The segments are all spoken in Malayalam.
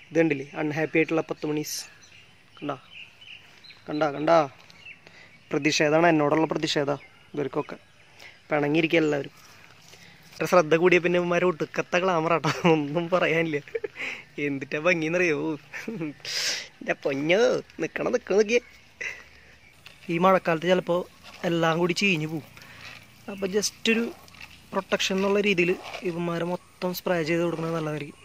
ഇത് കണ്ടില്ലേ അൺഹാപ്പി ആയിട്ടുള്ള പത്ത് മണീസ് കണ്ടാ കണ്ടാ കണ്ടാ പ്രതിഷേധമാണ് എന്നോടുള്ള പ്രതിഷേധം ഇവർക്കൊക്കെ പിണങ്ങിയിരിക്കുക എല്ലാവരും ഇത്ര ശ്രദ്ധ കൂടിയ പിന്നെ ഇവന്മാരെ ഒടുക്കത്ത ഗ്ലാമറാട്ടോ ഒന്നും പറയാനില്ല എന്തിട്ടാ ഭംഗിന്നറിയോ എൻ്റെ പൊഞ്ഞോ നിക്കണം നിക്കണം നോക്കിയേ ഈ മഴക്കാലത്ത് ചിലപ്പോൾ എല്ലാം കൂടി ചീഞ്ഞു പോവും അപ്പോൾ ജസ്റ്റ് ഒരു പ്രൊട്ടക്ഷൻ എന്നുള്ള രീതിയിൽ ഇവന്മാരെ മൊത്തം സ്പ്രേ ചെയ്ത് കൊടുക്കുന്നത് നല്ലതായിരിക്കും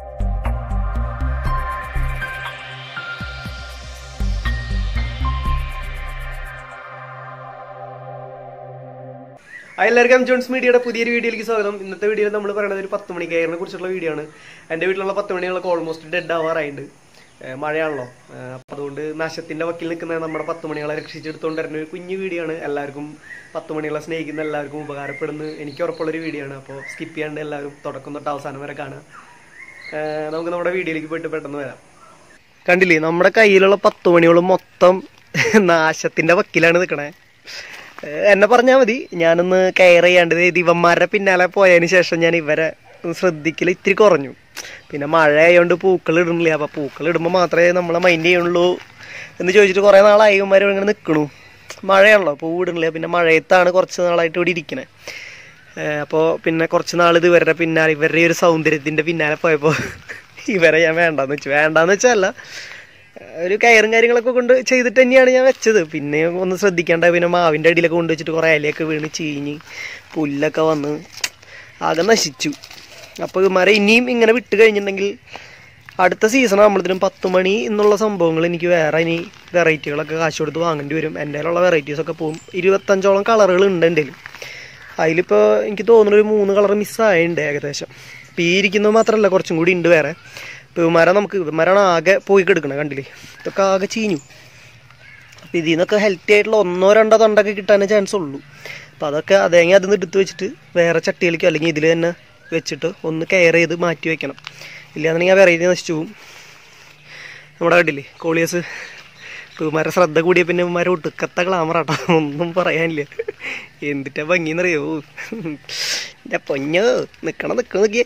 ആ, എല്ലാവർക്കും ജോൺസ് മീഡിയയുടെ പുതിയൊരു വീഡിയോയിലേക്ക് സ്വാഗതം ഇന്നത്തെ വീഡിയോയിൽ നമ്മൾ പറയുന്നത് ഒരു പത്ത് മണി കയറിനെ കുറിച്ചുള്ള വീഡിയോ ആണ് എൻ്റെ വീട്ടിലുള്ള പത്ത് മണികളൊക്കെ ഓൾമോസ്റ്റ് ഡെഡ് ആവാറായിട്ടുണ്ട് ഏഹ് മഴയാണല്ലോ ഏഹ് അപ്പൊ അതുകൊണ്ട് നാശത്തിന്റെ വക്കിൽ നിൽക്കുന്ന നമ്മുടെ പത്ത് മണികളെ രക്ഷിച്ചെടുത്തുകൊണ്ട് വരുന്ന ഒരു കുഞ്ഞു വീഡിയോ ആണ് എല്ലാവർക്കും പത്ത് മണികളെ സ്നേഹിക്കുന്ന എല്ലാവർക്കും ഉപകാരപ്പെടുന്ന എനിക്ക് ഉറപ്പുള്ളൊരു വീഡിയോ ആണ് അപ്പോൾ സ്കിപ്പ് ചെയ്യാണ്ട് എല്ലാവരും തുടക്കം തൊട്ട് അവസാനം വരെ കാണുക ഏഹ് നമുക്ക് നമ്മുടെ വീഡിയോയിലേക്ക് പോയിട്ട് പെട്ടെന്ന് വരാം കണ്ടില്ലേ നമ്മുടെ കയ്യിലുള്ള പത്ത് മണികളും മൊത്തം നാശത്തിന്റെ വക്കിലാണ് നിൽക്കണേ ഏഹ് എന്നെ പറഞ്ഞാൽ മതി ഞാനൊന്ന് കെയർ ചെയ്യാണ്ട് ദേ ഇവന്മാരുടെ പിന്നാലെ പോയതിന് ശേഷം ഞാൻ ഇവരെ ശ്രദ്ധിക്കൽ ഇത്തിരി കുറഞ്ഞു പിന്നെ മഴ ആയതുകൊണ്ട് പൂക്കൾ ഇടുന്നില്ല അപ്പൊ പൂക്കൾ ഇടുമ്പോൾ മാത്രമേ നമ്മളെ മൈൻഡ് ചെയ്യുള്ളൂ എന്ന് ചോദിച്ചിട്ട് കുറേ നാളായി ഇവന്മാർ ഇങ്ങനെ നിൽക്കണു മഴയാണല്ലോ പൂ ഇടുന്നില്ല പിന്നെ മഴയത്താണ് കുറച്ച് നാളായിട്ട് ഇവിടെ ഇരിക്കണേ അപ്പോൾ പിന്നെ കുറച്ച് നാൾ ഇത് ഇവരുടെ പിന്നാലെ ഇവരുടെ ഈ ഒരു സൗന്ദര്യത്തിന്റെ പിന്നാലെ പോയപ്പോൾ ഇവരെ ഞാൻ വേണ്ടാന്ന് വെച്ചു വേണ്ടാന്ന് വെച്ചല്ല ഒരു കയറും കാര്യങ്ങളൊക്കെ കൊണ്ട് ചെയ്തിട്ട് തന്നെയാണ് ഞാൻ വെച്ചത് പിന്നെ ഒന്ന് ശ്രദ്ധിക്കേണ്ട പിന്നെ മാവിൻ്റെ അടിയിലൊക്കെ കൊണ്ട് വെച്ചിട്ട് കുറേ ഇലയൊക്കെ വീണ് ചീഞ്ഞ് പുല്ലൊക്കെ വന്ന് ആകെ നശിച്ചു അപ്പോൾ ഇമാരെ ഇനിയും ഇങ്ങനെ വിട്ട് കഴിഞ്ഞിട്ടുണ്ടെങ്കിൽ അടുത്ത സീസൺ ആകുമ്പോഴത്തേനും പത്ത് മണി എന്നുള്ള സംഭവങ്ങൾ എനിക്ക് വേറെ ഇനി വെറൈറ്റികളൊക്കെ കാശ് കൊടുത്ത് വാങ്ങേണ്ടി വരും എൻ്റെ കയ്യിലുള്ള വെറൈറ്റീസ് ഒക്കെ പോകും ഇരുപത്തഞ്ചോളം കളറുകൾ ഉണ്ട് എൻ്റെ കയ്യിൽ അതിലിപ്പോൾ എനിക്ക് തോന്നുന്നു ഒരു മൂന്ന് കളർ മിസ്സായിട്ടുണ്ട് ഏകദേശം ഇപ്പോൾ ഈ ഇരിക്കുന്നത് മാത്രമല്ല കുറച്ചും കൂടി ഉണ്ട് വേറെ ഇപ്പോൾ ഇവന്മാരെ നമുക്ക് ഇവന്മാരാണ് ആകെ പോയി കിടക്കണത് കണ്ടില്ലേ ഇതൊക്കെ ആകെ ചീഞ്ഞു അപ്പോൾ ഇതിൽ നിന്നൊക്കെ ഹെൽത്തി ആയിട്ടുള്ള ഒന്നോ രണ്ടോ തണ്ടൊക്കെ കിട്ടാനേ ചാൻസ് ഉള്ളൂ അപ്പോൾ അതൊക്കെ അതെങ്കിൽ അതിൽ നിന്ന് എടുത്ത് വെച്ചിട്ട് വേറെ ചട്ടിയിലേക്കോ അല്ലെങ്കിൽ ഇതിൽ തന്നെ വെച്ചിട്ട് ഒന്ന് കെയർ ചെയ്ത് മാറ്റി വെക്കണം ഇല്ലാന്നുണ്ടെങ്കിൽ ആ വെറൈറ്റി നശിച്ചു പോകും നമ്മുടെ കണ്ടില്ലേ കോളിയസ് ഇവന്മാരെ ശ്രദ്ധ കൂടിയ പിന്നെ ഇവന്മാരെ ഒടുക്കത്ത ഗ്ലാമറാട്ടോ ഒന്നും പറയാനില്ല എന്തിട്ടാ ഭംഗിന്നറിയോ എൻ്റെ പൊഞ്ഞോ നിക്കണം നിക്കണം നോക്കിയേ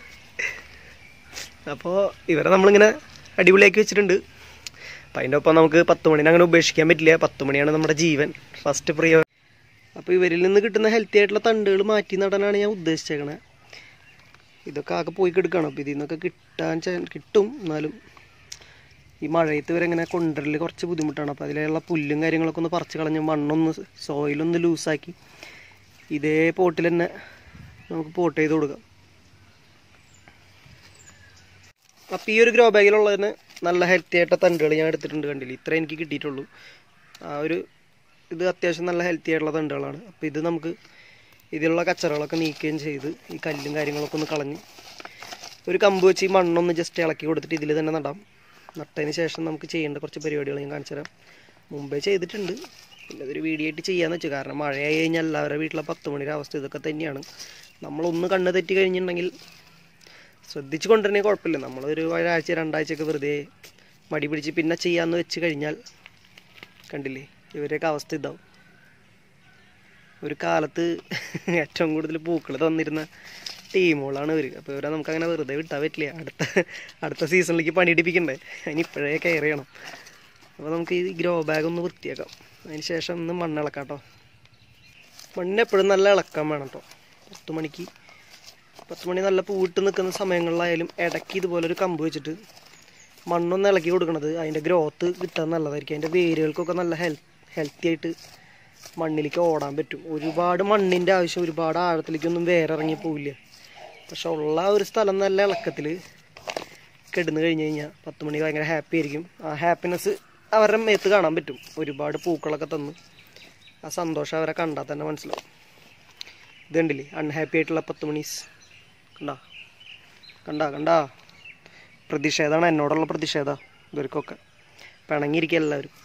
അപ്പോൾ ഇവരെ നമ്മളിങ്ങനെ അടിപൊളിയാക്കി വെച്ചിട്ടുണ്ട് അപ്പം അതിൻ്റെ ഒപ്പം നമുക്ക് പത്ത് മണിനെ അങ്ങനെ ഉപേക്ഷിക്കാൻ പറ്റില്ല പത്ത് മണിയാണ് നമ്മുടെ ജീവൻ ഫസ്റ്റ് പ്രിയ അപ്പോൾ ഇവരിൽ നിന്ന് കിട്ടുന്ന ഹെൽത്തി ആയിട്ടുള്ള തണ്ടുകൾ മാറ്റി നടാനാണ് ഞാൻ ഉദ്ദേശിച്ചേക്കണേ ഇതൊക്കെ ആകെ പോയി കിടക്കുകയാണ് അപ്പോൾ ഇതിൽ നിന്നൊക്കെ കിട്ടാൻ ചാൻ കിട്ടും എന്നാലും ഈ മഴയത്ത് ഇവരെങ്ങനെ കൊണ്ടുവരൽ കുറച്ച് ബുദ്ധിമുട്ടാണ് അപ്പോൾ അതിലുള്ള പുല്ലും കാര്യങ്ങളൊക്കെ ഒന്ന് പറിച്ച് കളഞ്ഞ് മണ്ണൊന്ന് സോയിലൊന്ന് ലൂസാക്കി ഇതേ പോട്ടിൽ തന്നെ നമുക്ക് പോട്ട് ചെയ്ത് കൊടുക്കാം അപ്പോൾ ഈ ഒരു ഗ്രോ ബാഗിലുള്ളതിന് നല്ല ഹെൽത്തി ആയിട്ട് തണ്ടുകൾ ഞാൻ എടുത്തിട്ടുണ്ട് കണ്ടില്ല ഇത്ര എനിക്ക് കിട്ടിയിട്ടുള്ളൂ ആ ഒരു ഇത് അത്യാവശ്യം നല്ല ഹെൽത്തി ആയിട്ടുള്ള തണ്ടുകളാണ് അപ്പോൾ ഇത് നമുക്ക് ഇതിലുള്ള കച്ചറകളൊക്കെ നീക്കുകയും ചെയ്ത് ഈ കല്ലും കാര്യങ്ങളൊക്കെ ഒന്ന് കളഞ്ഞ് ഒരു കമ്പ് വെച്ച് ഈ മണ്ണൊന്ന് ജസ്റ്റ് ഇളക്കി കൊടുത്തിട്ട് ഇതിൽ തന്നെ നടാം നട്ടതിന് ശേഷം നമുക്ക് ചെയ്യേണ്ട കുറച്ച് പരിപാടികൾ ഞാൻ കാണിച്ചു തരാം മുമ്പേ ചെയ്തിട്ടുണ്ട് പിന്നെ അതൊരു വീഡിയോ ആയിട്ട് ചെയ്യാന്ന് വെച്ചു കാരണം മഴയായി കഴിഞ്ഞാൽ എല്ലാവരുടെ വീട്ടിലെ പത്ത് മണിയുടെ അവസ്ഥ ഇതൊക്കെ തന്നെയാണ് നമ്മളൊന്ന് കണ്ണ് തെറ്റി കഴിഞ്ഞിട്ടുണ്ടെങ്കിൽ ശ്രദ്ധിച്ച് കൊണ്ടുവരണേ കുഴപ്പമില്ല നമ്മളൊരു ഒരാഴ്ച രണ്ടാഴ്ചയൊക്കെ വെറുതെ മടി പിടിച്ച് പിന്നെ ചെയ്യാമെന്ന് വെച്ച് കഴിഞ്ഞാൽ കണ്ടില്ലേ ഇവരെയൊക്കെ അവസ്ഥ ഇതാവും ഒരു കാലത്ത് ഏറ്റവും കൂടുതൽ പൂക്കൾ തന്നിരുന്ന ടീമുകളാണ് ഇവർ അപ്പോൾ ഇവരെ നമുക്ക് അങ്ങനെ വെറുതെ വിട്ടാൻ പറ്റില്ല അടുത്ത അടുത്ത സീസണിലേക്ക് പണിയെടുപ്പിക്കണ്ടേ അതിന് ഇപ്പോഴേ കെയർ ചെയ്യണം അപ്പോൾ നമുക്ക് ഈ ഗ്രോ ബാഗ് ഒന്ന് വൃത്തിയാക്കാം അതിന് ശേഷം ഒന്ന് മണ്ണിളക്കാം കേട്ടോ മണ്ണിന് എപ്പോഴും നല്ല ഇളക്കാൻ വേണം കേട്ടോ പത്ത് മണിക്ക് പത്ത് മണി നല്ല പൂവിട്ട് നിൽക്കുന്ന സമയങ്ങളിലായാലും ഇടയ്ക്ക് ഇതുപോലെ ഒരു കമ്പ് വെച്ചിട്ട് മണ്ണൊന്ന് ഇളക്കി കൊടുക്കണത് അതിൻ്റെ ഗ്രോത്ത് കിട്ടാൻ നല്ലതായിരിക്കും അതിൻ്റെ വേരുകൾക്കൊക്കെ നല്ല ഹെൽ ഹെൽത്തി ആയിട്ട് മണ്ണിലേക്ക് ഓടാൻ പറ്റും ഒരുപാട് മണ്ണിൻ്റെ ആവശ്യം ഒരുപാട് ആഴത്തിലേക്കൊന്നും വേറെ ഇറങ്ങി പോവില്ല പക്ഷെ ഉള്ള ഒരു സ്ഥലം നല്ല ഇളക്കത്തിൽ കിടന്നു കഴിഞ്ഞ് കഴിഞ്ഞാൽ പത്ത് മണി ഭയങ്കര ഹാപ്പി ആയിരിക്കും ആ ഹാപ്പിനെസ് അവരുടെ മേത്ത് കാണാൻ പറ്റും ഒരുപാട് പൂക്കളൊക്കെ തന്ന് ആ സന്തോഷം അവരെ കണ്ടാൽ തന്നെ മനസ്സിലാവും ഇത് കണ്ടില്ലേ അൺഹാപ്പി ആയിട്ടുള്ള പത്ത് മണീസ് കണ്ടാ കണ്ടാ കണ്ടാ പ്രതിഷേധമാണ് എന്നോടുള്ള പ്രതിഷേധം ഇവർക്കൊക്കെ പിണങ്ങിയിരിക്കുക എല്ലാവരും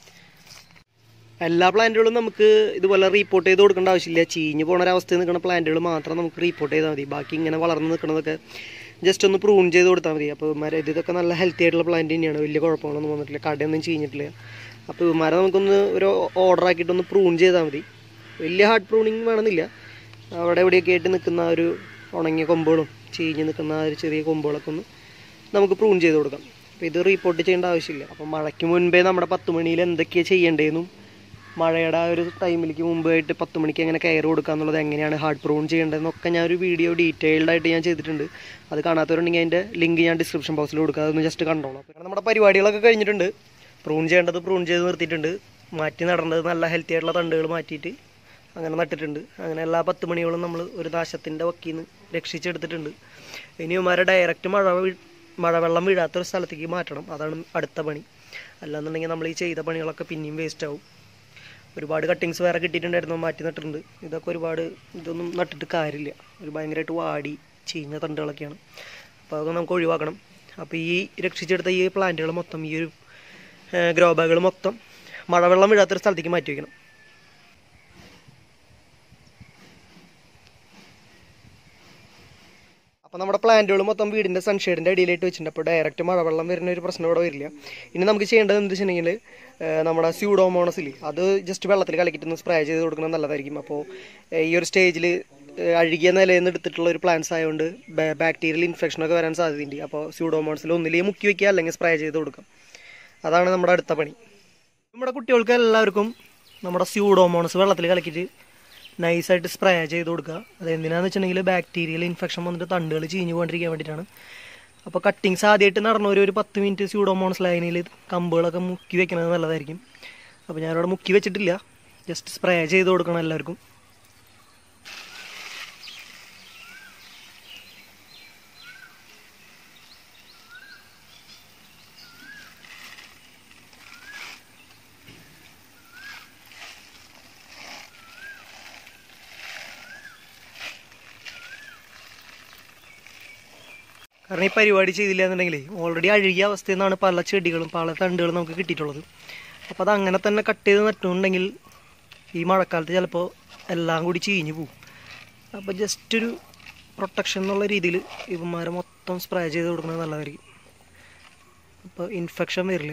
എല്ലാ പ്ലാന്റുകളും നമുക്ക് ഇതുപോലെ റീപ്പോർട്ട് ചെയ്ത് കൊടുക്കേണ്ട ആവശ്യമില്ല ചീഞ്ഞ് പോണ ഒരവസ്ഥയിൽ നിൽക്കുന്ന പ്ലാന്റുകൾ മാത്രം നമുക്ക് റീപ്പോർട്ട് ചെയ്താൽ മതി ബാക്കി ഇങ്ങനെ വളർന്ന് നിൽക്കുന്നതൊക്കെ ജസ്റ്റ് ഒന്ന് പ്രൂൺ ചെയ്ത് കൊടുത്താൽ മതി അപ്പോൾ ഇവന്മാരെ ഇതൊക്കെ നല്ല ഹെൽത്തി ആയിട്ടുള്ള പ്ലാന്റ് തന്നെയാണ് വലിയ കുഴപ്പങ്ങളൊന്നും വന്നിട്ടില്ല കടയൊന്നും ചീഞ്ഞിട്ടില്ല അപ്പോൾ ഇവന്മാരെ നമുക്കൊന്ന് ഒരു ഓർഡർ ആക്കിയിട്ട് ഒന്ന് പ്രൂൺ ചെയ്താൽ മതി വലിയ ഹാർഡ് പ്രൂണിങ് വേണമെന്നില്ല അവിടെ എവിടെയൊക്കെ ആയിട്ട് നിൽക്കുന്ന ആ ഒരു ഉണങ്ങിയ കൊമ്പുകളും ചീഞ്ഞ് നിൽക്കുന്ന ആ ഒരു ചെറിയ കൊമ്പുകളൊക്കെ ഒന്ന് നമുക്ക് പ്രൂൺ ചെയ്ത് കൊടുക്കാം അപ്പോൾ ഇത് റീപ്പോർട്ട് ചെയ്യേണ്ട ആവശ്യമില്ല അപ്പോൾ മഴയ്ക്ക് മുൻപേ നമ്മുടെ പത്ത് മണിയിൽ എന്തൊക്കെയാണ് ചെയ്യേണ്ടതെന്നും മഴയുടെ ആ ഒരു ടൈമിലേക്ക് മുമ്പായിട്ട് പത്ത് മണിക്ക് എങ്ങനെ കെയർ കൊടുക്കുക എന്നുള്ളത് എങ്ങനെയാണ് ഹാർഡ് പ്രൂൺ ചെയ്യേണ്ടതെന്നൊക്കെ ഞാൻ ഒരു വീഡിയോ ഡീറ്റെയിൽഡ് ആയിട്ട് ഞാൻ ചെയ്തിട്ടുണ്ട് അത് കാണാത്തവരുണ്ടെങ്കിൽ അതിൻ്റെ ലിങ്ക് ഞാൻ ഡിസ്ക്രിപ്ഷൻ ബോക്സിൽ കൊടുക്കുക അതൊന്ന് ജസ്റ്റ് കണ്ടോളാം പിന്നെ നമ്മുടെ പരിപാടികളൊക്കെ കഴിഞ്ഞിട്ടുണ്ട് പ്രൂൺ ചെയ്യേണ്ടത് പ്രൂൺ ചെയ്ത് നിർത്തിയിട്ടുണ്ട് മാറ്റി നടേണ്ടത് നല്ല ഹെൽത്തി ആയിട്ടുള്ള തണ്ടുകൾ മാറ്റിയിട്ട് അങ്ങനെ നട്ടിട്ടുണ്ട് അങ്ങനെ എല്ലാ പത്ത് മണികളും നമ്മൾ ഒരു നാശത്തിൻ്റെ വക്കിൽ നിന്ന് രക്ഷിച്ചെടുത്തിട്ടുണ്ട് ഇനി ഇവന്മാരെ ഡയറക്റ്റ് മഴ വീ- മഴവെള്ളം വീഴാത്തൊരു സ്ഥലത്തേക്ക് മാറ്റണം അതാണ് അടുത്ത പണി അല്ലാന്നുണ്ടെങ്കിൽ നമ്മൾ ഈ ചെയ്ത പണികളൊക്കെ പിന്നെയും വേസ്റ്റ് ആവും ഒരുപാട് കട്ടിങ്സ് വേറെ കിട്ടിയിട്ടുണ്ടായിരുന്നു മാറ്റി നട്ടിട്ടുണ്ട് ഇതൊക്കെ ഒരുപാട് ഇതൊന്നും നട്ടിട്ട് കാര്യമില്ല ഒരു ഭയങ്കരമായിട്ട് വാടി ചീഞ്ഞ തണ്ടുകളൊക്കെയാണ് അപ്പോൾ അതൊക്കെ നമുക്ക് ഒഴിവാക്കണം അപ്പോൾ ഈ രക്ഷിച്ചെടുത്ത ഈ പ്ലാന്റുകൾ മൊത്തം ഈ ഒരു ഗ്രോ ബാഗുകൾ മൊത്തം മഴവെള്ളം വീഴാത്തൊരു സ്ഥലത്തേക്ക് മാറ്റി വയ്ക്കണം അപ്പോൾ നമ്മുടെ പ്ലാന്റുകൾ മൊത്തം വീടിൻ്റെ സൺഷെയ്ഡിൻ്റെ അടിയിലായിട്ട് വെച്ചിട്ടുണ്ട് അപ്പോൾ ഡയറക്റ്റ് മഴവെള്ളം വരുന്ന ഒരു പ്രശ്നം ഇവിടെ വരില്ല ഇനി നമുക്ക് ചെയ്യേണ്ടത് എന്താ വെച്ചിട്ടുണ്ടെങ്കിൽ നമ്മുടെ സ്യൂഡോമോണസിൽ അത് ജസ്റ്റ് വെള്ളത്തിൽ കലക്കിയിട്ടൊന്ന് സ്പ്രേ ചെയ്ത് കൊടുക്കുന്നത് നല്ലതായിരിക്കും അപ്പോൾ ഈ ഒരു സ്റ്റേജിൽ അഴുകിയ നിലയിൽ നിന്ന് എടുത്തിട്ടുള്ള ഒരു പ്ലാന്റ്സ് ആയതുകൊണ്ട് ബാക്ടീരിയൽ ഇൻഫെക്ഷനൊക്കെ വരാൻ സാധ്യതയുണ്ട് അപ്പോൾ സ്യൂഡോമോണസിൽ ഒന്നിലേക്ക് മുക്കി വയ്ക്കുക അല്ലെങ്കിൽ സ്പ്രേ ചെയ്ത് കൊടുക്കാം അതാണ് നമ്മുടെ അടുത്ത പണി നമ്മുടെ കുട്ടികൾക്ക് എല്ലാവർക്കും നമ്മുടെ സ്യൂഡോമോണസ് വെള്ളത്തിൽ കലക്കിയിട്ട് നൈസായിട്ട് സ്പ്രേ ചെയ്ത് കൊടുക്കുക അത് എന്തിനാന്ന് വെച്ചിട്ടുണ്ടെങ്കിൽ ബാക്ടീരിയൽ ഇൻഫെക്ഷൻ വന്നിട്ട് തണ്ടുകൾ ചീഞ്ഞു പോകാണ്ടിരിക്കാൻ വേണ്ടിയിട്ടാണ് അപ്പോൾ കട്ടിങ്സ് ആദ്യമായിട്ട് നടന്നവർ ഒരു പത്ത് മിനിറ്റ് സ്യൂഡോമോണസ് ലൈനിൽ കമ്പുകളൊക്കെ മുക്കി വെക്കുന്നത് നല്ലതായിരിക്കും അപ്പോൾ ഞാനിവിടെ മുക്കി വെച്ചിട്ടില്ല ജസ്റ്റ് സ്പ്രേ ചെയ്ത് കൊടുക്കണം എല്ലാവർക്കും കാരണം ഈ പരിപാടി ചെയ്തില്ല എന്നുണ്ടെങ്കിൽ ഓൾറെഡി അഴുകിയ അവസ്ഥയിൽ നിന്നാണ് പല ചെടികളും പല തണ്ടുകളും നമുക്ക് കിട്ടിയിട്ടുള്ളത് അപ്പോൾ അത് അങ്ങനെ തന്നെ കട്ട് ചെയ്ത് നട്ടുണ്ടെങ്കിൽ ഈ മഴക്കാലത്ത് ചിലപ്പോൾ എല്ലാം കൂടി ചീഞ്ഞു പോകും അപ്പോൾ ജസ്റ്റ് ഒരു പ്രൊട്ടക്ഷൻ എന്നുള്ള രീതിയിൽ ഇവന്മാരെ മൊത്തം സ്പ്രേ ചെയ്ത് കൊടുക്കുന്നത് നല്ലതായിരിക്കും അപ്പോൾ ഇൻഫെക്ഷൻ വരില്ല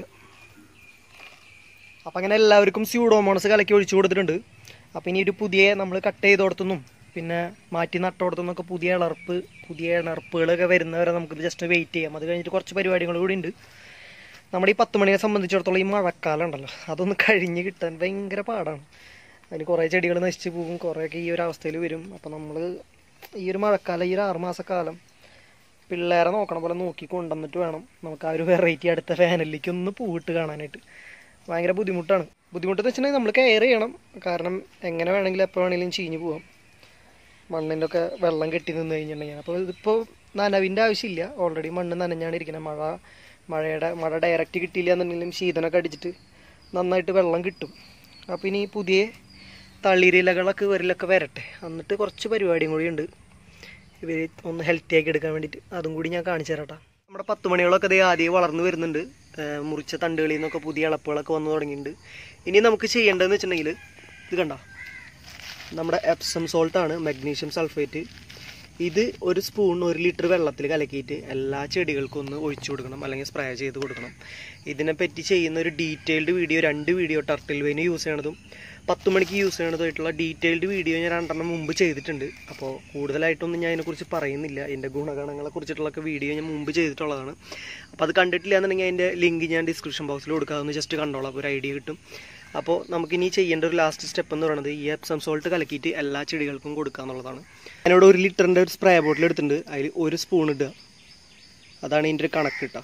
അപ്പം അങ്ങനെ എല്ലാവർക്കും സ്യൂഡോമോണസ് കലക്കി ഒഴിച്ചു കൊടുത്തിട്ടുണ്ട് അപ്പം ഇനി ഒരു പുതിയ നമ്മൾ കട്ട് ചെയ്ത് കൊടുത്തുനിന്നും പിന്നെ മാറ്റി നട്ടോടത്തുനിന്നൊക്കെ പുതിയ ഇളർപ്പ് പുതിയ ഇണർപ്പുകളൊക്കെ വരുന്നവരെ നമുക്ക് ജസ്റ്റ് വെയിറ്റ് ചെയ്യാം അത് കഴിഞ്ഞിട്ട് കുറച്ച് പരിപാടികൾ കൂടി ഉണ്ട് നമ്മുടെ ഈ പത്ത് മണിയെ സംബന്ധിച്ചിടത്തോളം ഈ മഴക്കാലം ഉണ്ടല്ലോ അതൊന്ന് കഴിഞ്ഞ് കിട്ടാൻ ഭയങ്കര പാടാണ് അതിന് കുറേ ചെടികൾ നശിച്ച് പോകും കുറേയൊക്കെ ഈ ഒരു അവസ്ഥയിൽ വരും അപ്പം നമ്മൾ ഈ ഒരു മഴക്കാലം ഈ ഒരു ആറുമാസക്കാലം പിള്ളേരെ നോക്കണ പോലെ നോക്കി കൊണ്ടുവന്നിട്ട് വേണം നമുക്ക് ആ ഒരു വെറൈറ്റി അടുത്ത ഫാനലിലേക്ക് ഒന്ന് പൂവിട്ട് കാണാനായിട്ട് ഭയങ്കര ബുദ്ധിമുട്ടാണ് ബുദ്ധിമുട്ടെന്ന് വെച്ചിട്ടുണ്ടെങ്കിൽ നമ്മൾ കെയർ ചെയ്യണം കാരണം എങ്ങനെ വേണമെങ്കിലും എപ്പോൾ വേണമെങ്കിലും ചീഞ്ഞ് പോവാം മണ്ണിൻ്റെ ഒക്കെ വെള്ളം കെട്ടി നിന്ന് കഴിഞ്ഞിട്ടുണ്ടെങ്കിൽ അപ്പോൾ ഇതിപ്പോൾ നനവിൻ്റെ ആവശ്യമില്ല ഓൾറെഡി മണ്ണ് നനഞ്ഞാണ് ഇരിക്കുന്നത് മഴ മഴയുടെ മഴ ഡയറക്റ്റ് കിട്ടിയില്ല എന്നുണ്ടെങ്കിലും ശീതനൊക്കെ അടിച്ചിട്ട് നന്നായിട്ട് വെള്ളം കിട്ടും അപ്പോൾ ഇനി പുതിയ തളിരിലകളൊക്കെ ഇവരിലൊക്കെ വരട്ടെ എന്നിട്ട് കുറച്ച് പരിപാടിയും കൂടി ഉണ്ട് ഇവർ ഒന്ന് ഹെൽത്തി ആക്കി എടുക്കാൻ വേണ്ടിയിട്ട് അതും കൂടി ഞാൻ കാണിച്ചു തരാട്ടാ നമ്മുടെ പത്ത് മണികളൊക്കെ അതേ ആദ്യം വളർന്നു വരുന്നുണ്ട് ഏർ മുറിച്ച തണ്ടുകളിൽ നിന്നൊക്കെ പുതിയ ഇളപ്പുകളൊക്കെ വന്നു തുടങ്ങിയിട്ടുണ്ട് ഇനി നമുക്ക് ചെയ്യേണ്ടതെന്ന് വെച്ചിട്ടുണ്ടെങ്കിൽ ഇത് കണ്ട നമ്മുടെ എപ്സം സോൾട്ട് ആണ് മഗ്നീഷ്യം സൾഫേറ്റ് ഇത് ഒരു സ്പൂൺ ഒരു ലിറ്റർ വെള്ളത്തിൽ കലക്കിയിട്ട് എല്ലാ ചെടികൾക്കും ഒന്ന് ഒഴിച്ചു കൊടുക്കണം അല്ലെങ്കിൽ സ്പ്രേ ചെയ്ത് കൊടുക്കണം ഇതിനെപ്പറ്റി ചെയ്യുന്ന ഒരു ഡീറ്റെയിൽഡ് വീഡിയോ രണ്ട് വീഡിയോ ടർട്ടിൽ വെയിന് യൂസ് ചെയ്യണതും പത്ത് മണിക്ക് യൂസ് ചെയ്യണതുമായിട്ടുള്ള ഡീറ്റെയിൽഡ് വീഡിയോ ഞാൻ രണ്ടെണ്ണം മുമ്പ് ചെയ്തിട്ടുണ്ട് അപ്പോൾ കൂടുതലായിട്ടൊന്നും ഞാൻ അതിനെക്കുറിച്ച് പറയുന്നില്ല അതിൻ്റെ ഗുണഗണങ്ങളെ കുറിച്ചിട്ടുള്ളൊക്കെ വീഡിയോ ഞാൻ മുമ്പ് ചെയ്തിട്ടുള്ളതാണ് അപ്പോൾ അത് കണ്ടിട്ടില്ല എന്നുണ്ടെങ്കിൽ അതിൻ്റെ ലിങ്ക് ഞാൻ ഡിസ്ക്രിപ്ഷൻ ബോക്സിൽ കൊടുക്കാം അതൊന്ന് ജസ്റ്റ് കണ്ടോളാം അപ്പോൾ ഒരു ഐഡിയ കിട്ടും അപ്പോൾ നമുക്കിനി ചെയ്യേണ്ട ഒരു ലാസ്റ്റ് സ്റ്റെപ്പ് എന്ന് പറയുന്നത് ഈ എപ്സം സോൾട്ട് കലക്കിയിട്ട് എല്ലാ ചെടികൾക്കും കൊടുക്കുക എന്നുള്ളതാണ് ഞാനിവിടെ ഒരു ലിറ്ററിൻ്റെ ഒരു സ്പ്രേ ബോട്ടിൽ എടുത്തിട്ടുണ്ട് അതിൽ ഒരു സ്പൂൺ ഇടുക അതാണ് ഇതിൻ്റെ ഒരു കണക്ക് കിട്ടുക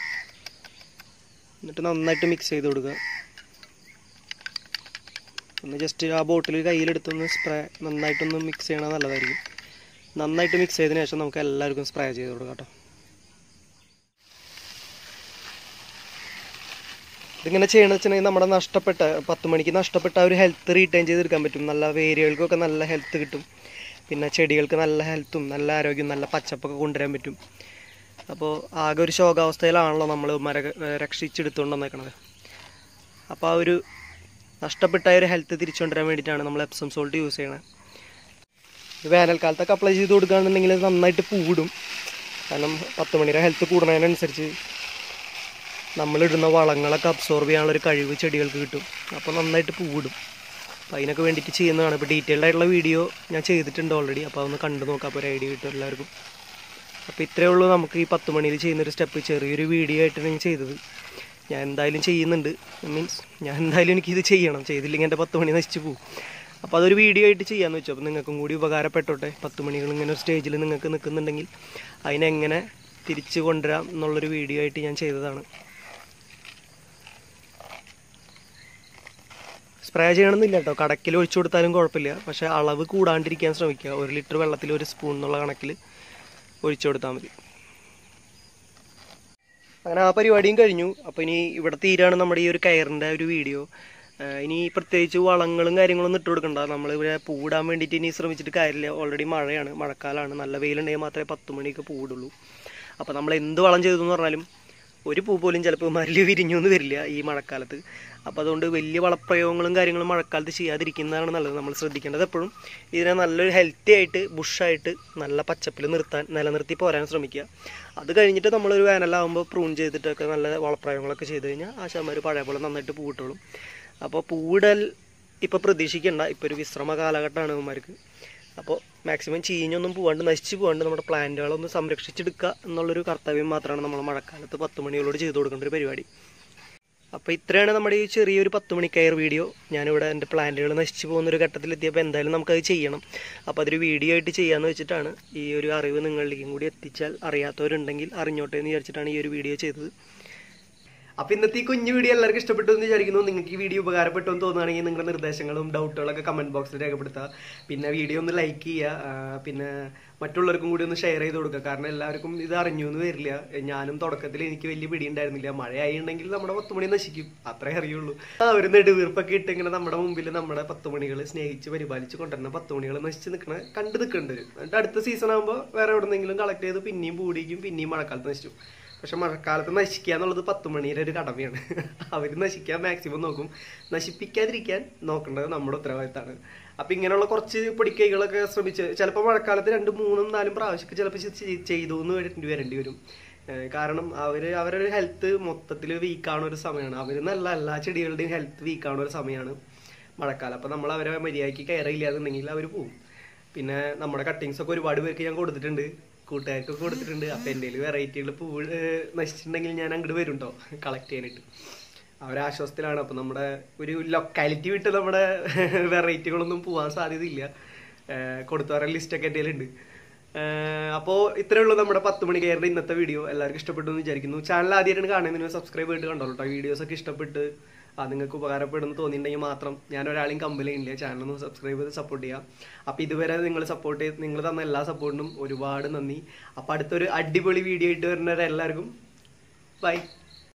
എന്നിട്ട് നന്നായിട്ട് മിക്സ് ചെയ്ത് കൊടുക്കുക ഒന്ന് ജസ്റ്റ് ആ ബോട്ടിൽ കയ്യിലെടുത്തൊന്ന് സ്പ്രേ നന്നായിട്ടൊന്ന് മിക്സ് ചെയ്യണത് നല്ലതായിരിക്കും നന്നായിട്ട് മിക്സ് ചെയ്തതിന് ശേഷം നമുക്ക് എല്ലാവർക്കും സ്പ്രേ ചെയ്ത് കൊടുക്കാം കേട്ടോ ഇതിങ്ങനെ ചെയ്യണമെന്ന് വെച്ചിട്ടുണ്ടെങ്കിൽ നമ്മുടെ നഷ്ടപ്പെട്ട പത്ത് മണിക്ക് നഷ്ടപ്പെട്ട ആ ഒരു ഹെൽത്ത് റീറ്റെയിൻ ചെയ്തെടുക്കാൻ പറ്റും നല്ല വേരുകൾക്കൊക്കെ നല്ല ഹെൽത്ത് കിട്ടും പിന്നെ ചെടികൾക്ക് നല്ല ഹെൽത്തും നല്ല ആരോഗ്യവും നല്ല പച്ചപ്പൊക്കെ കൊണ്ടുവരാൻ പറ്റും അപ്പോൾ ആകെ ഒരു ശോകാവസ്ഥയിലാണല്ലോ നമ്മൾ മര രക്ഷിച്ചെടുത്തുകൊണ്ട് വന്നേക്കണത് അപ്പോൾ ആ ഒരു നഷ്ടപ്പെട്ട ആ ഒരു ഹെൽത്ത് തിരിച്ചു കൊണ്ടുവരാൻ വേണ്ടിയിട്ടാണ് നമ്മൾ എപ്സം സോൾട്ട് യൂസ് ചെയ്യണത് ഇത് വേനൽക്കാലത്തൊക്കെ അപ്ലൈ ചെയ്ത് കൊടുക്കുകയാണെന്നുണ്ടെങ്കിൽ ഇത് നന്നായിട്ട് പൂടും കാരണം പത്ത് മണിയുടെ ഹെൽത്ത് കൂടുന്നതിനനുസരിച്ച് നമ്മളിടുന്ന വളങ്ങളൊക്കെ അബ്സോർബ് ചെയ്യാനുള്ള ഒരു കഴിവ് ചെടികൾക്ക് കിട്ടും അപ്പോൾ നന്നായിട്ട് പൂവിടും അപ്പോൾ അതിനൊക്കെ വേണ്ടിയിട്ട് ചെയ്യുന്നതാണ് ഇപ്പോൾ ഡീറ്റെയിൽഡ് ആയിട്ടുള്ള വീഡിയോ ഞാൻ ചെയ്തിട്ടുണ്ട് ഓൾറെഡി അപ്പോൾ അതൊന്ന് കണ്ടു നോക്കാം അപ്പോൾ ഒരു ഐഡിയ കിട്ടും എല്ലാവർക്കും അപ്പോൾ ഇത്രയേ ഉള്ളൂ നമുക്ക് ഈ പത്ത് മണിയിൽ ചെയ്യുന്നൊരു സ്റ്റെപ്പ് ചെറിയൊരു വീഡിയോ ആയിട്ടാണ് ഞാൻ ചെയ്തത് ഞാൻ എന്തായാലും ചെയ്യുന്നുണ്ട് മീൻസ് ഞാൻ എന്തായാലും എനിക്കിത് ചെയ്യണം ചെയ്തില്ലെങ്കിൽ എൻ്റെ പത്ത് മണി നശിച്ചു പോകും അപ്പോൾ അതൊരു വീഡിയോ ആയിട്ട് ചെയ്യാമെന്ന് വെച്ചു അപ്പോൾ നിങ്ങൾക്കും കൂടി ഉപകാരപ്പെട്ടോട്ടെ പത്ത് മണികൾ ഇങ്ങനെ ഒരു സ്റ്റേജിൽ നിങ്ങൾക്ക് നിൽക്കുന്നുണ്ടെങ്കിൽ അതിനെങ്ങനെ തിരിച്ചു കൊണ്ടുവരാം എന്നുള്ളൊരു വീഡിയോ ആയിട്ട് ഞാൻ ചെയ്തതാണ് സ്പ്രേ ചെയ്യണമെന്നില്ല കേട്ടോ കടക്കിൽ ഒഴിച്ചു കൊടുത്താലും കുഴപ്പമില്ല പക്ഷേ അളവ് കൂടാണ്ടിരിക്കാൻ ശ്രമിക്കുക ഒരു ലിറ്റർ വെള്ളത്തിൽ ഒരു സ്പൂൺ എന്നുള്ള കണക്കിൽ ഒഴിച്ചു കൊടുത്താൽ മതി അങ്ങനെ ആ പരിപാടിയും കഴിഞ്ഞു അപ്പോൾ ഇനി ഇവിടെ തീരാണ് നമ്മുടെ ഈ ഒരു കയറിൻ്റെ ഒരു വീഡിയോ ആഹ് ഇനി പ്രത്യേകിച്ച് വളങ്ങളും കാര്യങ്ങളൊന്നും ഇട്ട് കൊടുക്കണ്ട നമ്മൾ ഇവിടെ പൂടാൻ വേണ്ടിയിട്ട് ഇനി ശ്രമിച്ചിട്ട് കാര്യമില്ല ഓൾറെഡി മഴയാണ് മഴക്കാലമാണ് നല്ല വെയിലുണ്ടെങ്കിൽ മാത്രമേ പത്ത് മണിക്ക് പൂടുള്ളൂ അപ്പോൾ നമ്മൾ എന്ത് വളം ചെയ്തു എന്ന് പറഞ്ഞാലും ഒരു പൂ പോലും ചിലപ്പോൾ മരല് വിരിഞ്ഞു എന്ന് വരില്ല ഈ മഴക്കാലത്ത് അപ്പോൾ അതുകൊണ്ട് വലിയ വളപ്രയോഗങ്ങളും കാര്യങ്ങളും മഴക്കാലത്ത് ചെയ്യാതിരിക്കുന്നതാണ് നല്ലത് നമ്മൾ ശ്രദ്ധിക്കേണ്ടത് എപ്പോഴും ഇതിനെ നല്ലൊരു ഹെൽത്തി ആയിട്ട് ബുഷായിട്ട് നല്ല പച്ചപ്പിൽ നിർത്താൻ നിലനിർത്തി പോരാൻ ശ്രമിക്കുക അത് കഴിഞ്ഞിട്ട് നമ്മളൊരു വേനലാകുമ്പോൾ പ്രൂൺ ചെയ്തിട്ടൊക്കെ നല്ല വളപ്രയോഗങ്ങളൊക്കെ ചെയ്ത് കഴിഞ്ഞാൽ ആശാന്മാർ പഴയ പോലെ നന്നായിട്ട് പൂവിട്ടോളും അപ്പോൾ പൂവിടൽ ഇപ്പോൾ പ്രതീക്ഷിക്കേണ്ട ഇപ്പോൾ ഒരു വിശ്രമ കാലഘട്ടമാണ് ഇവന്മാർക്ക് അപ്പോൾ മാക്സിമം ചീഞ്ഞൊന്നും പോകാണ്ട് നശിച്ചു പോകാണ്ട് നമ്മുടെ പ്ലാന്റുകളൊന്ന് സംരക്ഷിച്ചെടുക്കുക എന്നുള്ളൊരു കർത്തവ്യം മാത്രമാണ് നമ്മൾ മഴക്കാലത്ത് പത്ത് മണികളോട് ചെയ്തു കൊടുക്കേണ്ട ഒരു പരിപാടി അപ്പോൾ ഇത്രയാണ് നമ്മുടെ ഈ ചെറിയൊരു പത്ത് മണി കയർ വീഡിയോ ഞാനിവിടെ എൻ്റെ പ്ലാന്റുകൾ നശിച്ചു പോകുന്ന ഒരു ഘട്ടത്തിലെത്തിയപ്പോൾ എന്തായാലും നമുക്കത് ചെയ്യണം അപ്പോൾ അതൊരു വീഡിയോ ആയിട്ട് ചെയ്യാമെന്ന് വെച്ചിട്ടാണ് ഈ ഒരു അറിവ് നിങ്ങളിലേക്കും കൂടി എത്തിച്ചാൽ അറിയാത്തവരുണ്ടെങ്കിൽ അറിഞ്ഞോട്ടെ എന്ന് വിചാരിച്ചിട്ടാണ് ഈ ഒരു വീഡിയോ ചെയ്തത് അപ്പൊ ഇന്നത്തെ ഈ കുഞ്ഞു വീഡിയോ എല്ലാവർക്കും ഇഷ്ടപ്പെട്ടു എന്ന് വിചാരിക്കുന്നു നിങ്ങൾക്ക് ഈ വീഡിയോ ഉപകാരപ്പെട്ടു എന്ന് തോന്നുകയാണെങ്കിൽ നിങ്ങളുടെ നിർദ്ദേശങ്ങളും ഡൗട്ടുകളൊക്കെ കമന്റ് ബോക്സിൽ രേഖപ്പെടുത്തുക പിന്നെ വീഡിയോ ഒന്ന് ലൈക്ക് ചെയ്യുക ആ, പിന്നെ മറ്റുള്ളവർക്കും കൂടി ഒന്ന് ഷെയർ ചെയ്ത് കൊടുക്കുക കാരണം എല്ലാവർക്കും ഇത് അറിഞ്ഞു എന്ന് വരില്ല ഞാനും തുടക്കത്തിൽ എനിക്ക് വലിയ പിടി ഉണ്ടായിരുന്നില്ല മഴയായിട്ടുണ്ടെങ്കിൽ നമ്മുടെ പത്ത് മണി നശിക്കും അത്രേ അറിയുള്ളൂ ആ ഒരു നെടുവീർപ്പൊക്കെ ഇട്ട് ഇങ്ങനെ നമ്മുടെ മുമ്പിൽ നമ്മുടെ പത്ത് മണികൾ സ്നേഹിച്ച് പരിപാലിച്ച് കൊണ്ടുവരുന്ന പത്ത് മണികൾ നശിച്ച് നിൽക്കണ കണ്ടു നിൽക്കുന്നുണ്ട് എന്നിട്ട് അടുത്ത സീസൺ ആകുമ്പോൾ വേറെ എവിടെന്നെങ്കിലും കളക്ട് ചെയ്ത് പിന്നെയും പൂടിക്കും പിന്നെയും മഴക്കാലത്ത് നശിച്ചു പക്ഷെ മഴക്കാലത്ത് നശിക്കുക എന്നുള്ളത് പത്ത് മണിയുടെ ഒരു കടമയാണ് അവർ നശിക്കാൻ മാക്സിമം നോക്കും നശിപ്പിക്കാതിരിക്കാൻ നോക്കേണ്ടത് നമ്മുടെ ഉത്തരവാദിത്തമാണ് അപ്പൊ ഇങ്ങനെയുള്ള കുറച്ച് പൊടിക്കൈകളൊക്കെ ശ്രമിച്ച് ചിലപ്പോൾ മഴക്കാലത്ത് രണ്ട് മൂന്നും നാലും പ്രാവശ്യമൊക്കെ ചിലപ്പോൾ ചെയ്തു എന്ന് വരേണ്ടി വരേണ്ടി വരും ഏഹ് കാരണം അവര് അവരുടെ ഹെൽത്ത് മൊത്തത്തിൽ വീക്കാവുന്ന ഒരു സമയമാണ് അവര് നല്ല എല്ലാ ചെടികളുടെയും ഹെൽത്ത് വീക്കാവുന്ന ഒരു സമയമാണ് മഴക്കാലം അപ്പൊ നമ്മൾ അവരെ മര്യാദയ്ക്ക് കെയർ ഇല്ലാന്നുണ്ടെങ്കിൽ അവർ പോവും പിന്നെ നമ്മുടെ കട്ടിങ്സ് ഒക്കെ ഒരുപാട് പേർക്ക് ഞാൻ കൊടുത്തിട്ടുണ്ട് കൂട്ടുകാർക്കൊക്കെ കൊടുത്തിട്ടുണ്ട് അപ്പൊ എൻ്റെ വെറൈറ്റികൾ പൂ നശിച്ചിട്ടുണ്ടെങ്കിൽ ഞാൻ അങ്ങോട്ട് വരും കേട്ടോ കളക്ട് ചെയ്യാനായിട്ട് അവരാശ്വാസത്തിലാണ് അപ്പൊ നമ്മുടെ ഒരു ലൊക്കാലിറ്റി വിട്ട് നമ്മുടെ വെറൈറ്റികളൊന്നും പോകാൻ സാധ്യതയില്ല കൊടുത്തവരുടെ ലിസ്റ്റൊക്കെ എൻ്റെ ഉണ്ട് അപ്പോൾ ഇത്രേ ഉള്ളൂ നമ്മുടെ പത്ത് മണി കയറിന്റെ ഇന്നത്തെ വീഡിയോ എല്ലാവർക്കും ഇഷ്ടപ്പെട്ടു എന്ന് വിചാരിക്കുന്നു ചാനൽ ആദ്യമായിട്ടാണ് കാണുന്നത് നിങ്ങൾ സബ്സ്ക്രൈബ് ചെയ്തിട്ട് കണ്ടോളൂ കേട്ടോ വീഡിയോസ് ഒക്കെ ഇഷ്ടപ്പെട്ട് ആ നിങ്ങൾക്ക് ഉപകാരപ്പെടുന്നു തോന്നിയിട്ടുണ്ടെങ്കിൽ മാത്രം ഞാൻ ഒരാളെയും കമ്പലി ഇല്ല ചാനലൊന്ന് സബ്സ്ക്രൈബ് ചെയ്ത് സപ്പോർട്ട് ചെയ്യാം അപ്പോൾ ഇതുവരെ നിങ്ങൾ സപ്പോർട്ട് ചെയ്ത് നിങ്ങൾ തന്ന എല്ലാ സപ്പോർട്ടിനും ഒരുപാട് നന്ദി അപ്പോൾ അടുത്തൊരു അടിപൊളി വീഡിയോ ആയിട്ട് വരുന്നവരെല്ലാവർക്കും ബൈ